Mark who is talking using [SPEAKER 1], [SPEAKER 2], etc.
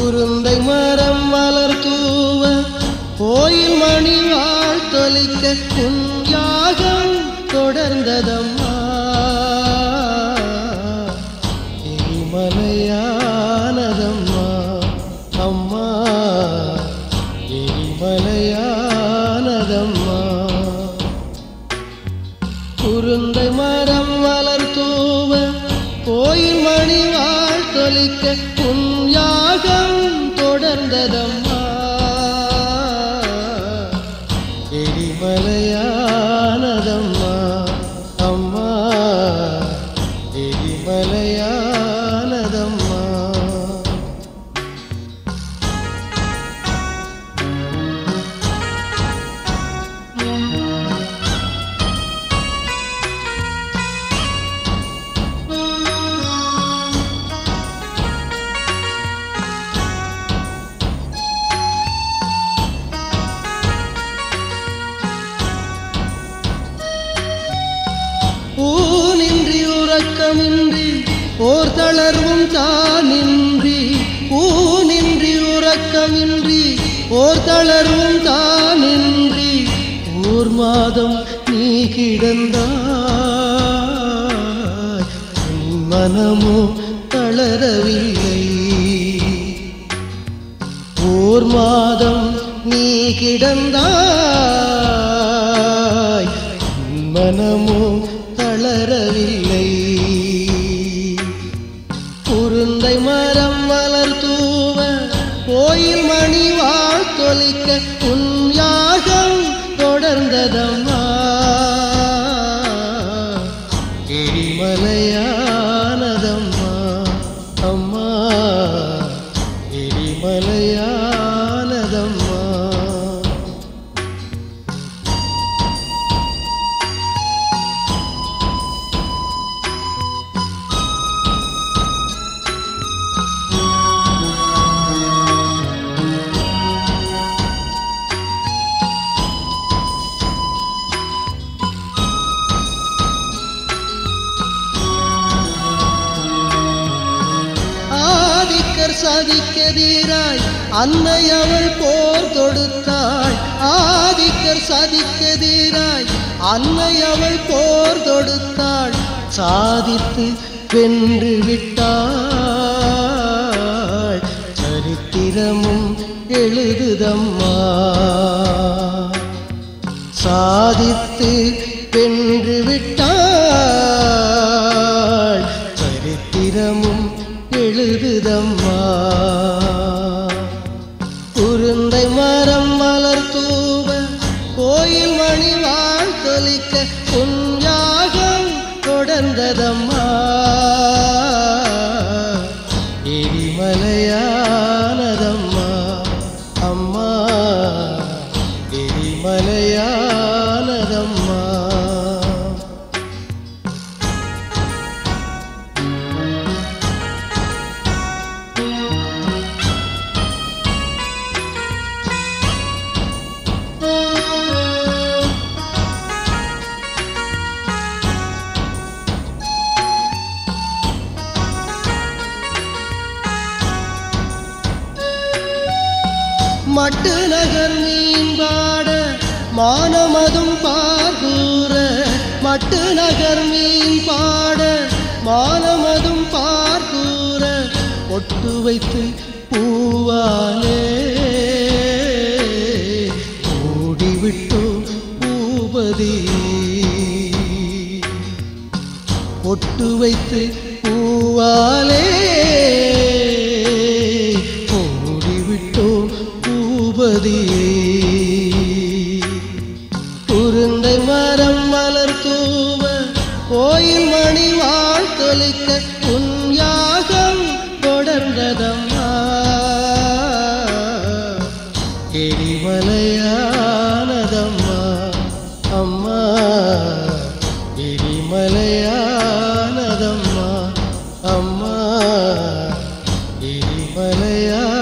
[SPEAKER 1] குருந்தை மரம் மலர் தூவ கோயில் மணி வாழ்த்தொலிக்க உன் யாகம் தொடர்ந்ததம்மா எரிமலையானதம்மா அம்மா எரிமலையானதம்மா குருந்தை மரம் மலர் தூவ கோயில் மணி வாழ்த்தொலிக்க உன் யாகம் தொடர்ந்ததம்மா எரிமலையானதம்மா அம்மா எரிமலையானதம்மா ஊனின்றி உறக்கமின்றி ஓர் தளர்வும் தானின்றி ஊனின்றி உறக்கமின்றி ஓர் தளர்வும் தானின்றி ஓர் மாதம் நீ கிடந்தாய் உன் மனமோ தளரவில்லை ஓர் மாதம் நீ கிடந்தாய் உன் மனமோ தளரவில்லை குருந்தை மரம் மலர் தூவ கோயில் மணி வாழ்த்தொலிக்க உன் யாகம் தொடர்ந்ததம்மா எரிமலையானதம்மா அம்மா எரிமலையானதம்மா ஆதிக்கர் சதிக்கெதிராய் அன்னை அவள் போர் தொடுத்தாள் ஆதிக்கர் சதிக்கெதிராய் அன்னை அவள் போர் தொடுத்தாள் சாதித்து வென்று விட்டாள் சரித்திரமும் எழுதுதம்மா சாதித்து வென்று விட்டாள் சரித்திரமும் எழுதுதம்மா குருந்தை மரம் மலர் தூவ கோயில் மணி வாழ்த்தொலிக்க உன் யாகம் தொடர்ந்ததம்மா எரிமலையானதம்மா அம்மா எரிமலையானதம்மா மட்டு நகர் மீன்பாட மானமதும் பார்கூற மட்டு நகர் மீன் பாட மானமதும் பார்கூற ஒட்டு வைத்து பூவாலே ஓடிவிட்டோ பூபதி ஒட்டு வைத்து பூவாலே ஓடிவிட்டோம் பூபதியே குருந்தை மரம் மலர் தூவ கோயில் மணி வாழ்த்தொலிக்க உன் யாகம் தொடர்ந்ததம்மா எரிமலையானதம்மா அம்மா எரிமலையானதம்மா அம்மா எரிமலையா